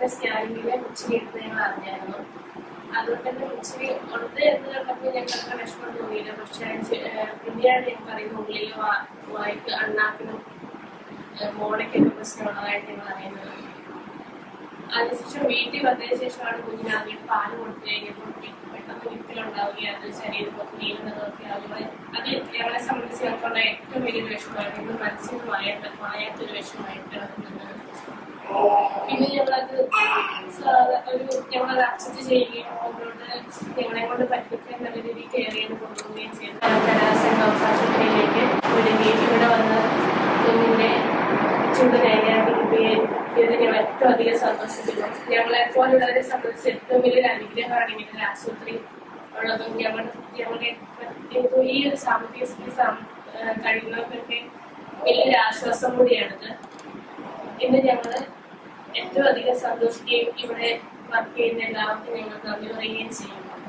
തന്നെ സ്കാനിങ്ങിലെ ഉച്ചരി എടുത്ത് ഞങ്ങൾ അറിഞ്ഞായിരുന്നു അതുകൊണ്ട് തന്നെ ഉച്ചരി ഉണ്ട് എന്ന് കണ്ടപ്പോൾ ഞങ്ങൾക്ക് വിഷമം തോന്നിയില്ല പക്ഷെ ഏഹ്, പിന്നെയാണ് ഞങ്ങൾ പറയുന്നത് ഉള്ളിൽ വാ- വായ്ക്ക് അണ്ണാക്കിനും ഏഹ്, മോണയ്ക്കൊക്കെ പ്രശ്നമുള്ളതായിട്ട് ഞങ്ങൾ അറിയുന്നത് അതിനുശേഷം വീട്ടിൽ വന്നതിന് ശേഷമാണ് കുഞ്ഞിന് ആദ്യം പാല് കൊടുത്തു കഴിഞ്ഞപ്പോൾ പെ- പെട്ടെന്ന് വിക്കലുണ്ടാവുകയും അത് ശരീരമൊക്കെ നീങ്ങുന്നതൊക്കെ അതുപോലെ അത് ഞങ്ങളെ സംബന്ധിച്ച് ഞങ്ങൾക്കുള്ള ഏറ്റവും വലിയൊരു വിഷമമായിരുന്നു ഇത് മനസ്സിന് മായാത്ത മായാത്തൊരു വിഷമമായിട്ട് നിന്നത് പിന്നെ ഞങ്ങളത് സാധാ- ഒരു ഞങ്ങളത് അക്സെപ്റ്റ് ചെയ്യുകയും അവരോട് ഞങ്ങളെ കൊണ്ട് പറ്റുന്ന നല്ല രീതിയിൽ കെയർ ചെയ്ത് കൊണ്ടുപോവുകയും ചെയ്തു കലാസൻ ആശുപത്രിയിലേക്ക് വിടുകയും ഇവിടെ വന്ന് കുഞ്ഞിന്റെ ചൂട് കൈകാര്യം ചെയ്ത് ഞങ്ങൾ ഏറ്റവും അധികം സന്തോഷിക്കുന്നു ഞങ്ങളെ പോലുള്ളവരെ സംബന്ധിച്ച് ഏറ്റവും വലിയൊരു അനുഗ്രഹമാണ് ഇങ്ങനെ ഒരു ആശുപത്രി ഉള്ളതും ഞങ്ങൾ ഞങ്ങളുടെ പ്രത്യേക ഈ ഒരു സാമ്പത്തിക സ്ഥിതി സം- ഏഹ് കഴിയുന്നവർക്കൊക്കെ വലിയൊരു ആശ്വാസം കൂടിയാണിത് ഇന്ന് ഞങ്ങൾ ഏറ്റവും അധികം സന്തോഷിക്കുകയും ഇവിടെ വർക്ക് ചെയ്യുന്ന എല്ലാവർക്കും ഞങ്ങൾ നന്ദി പറയുകയും ചെയ്യുന്നു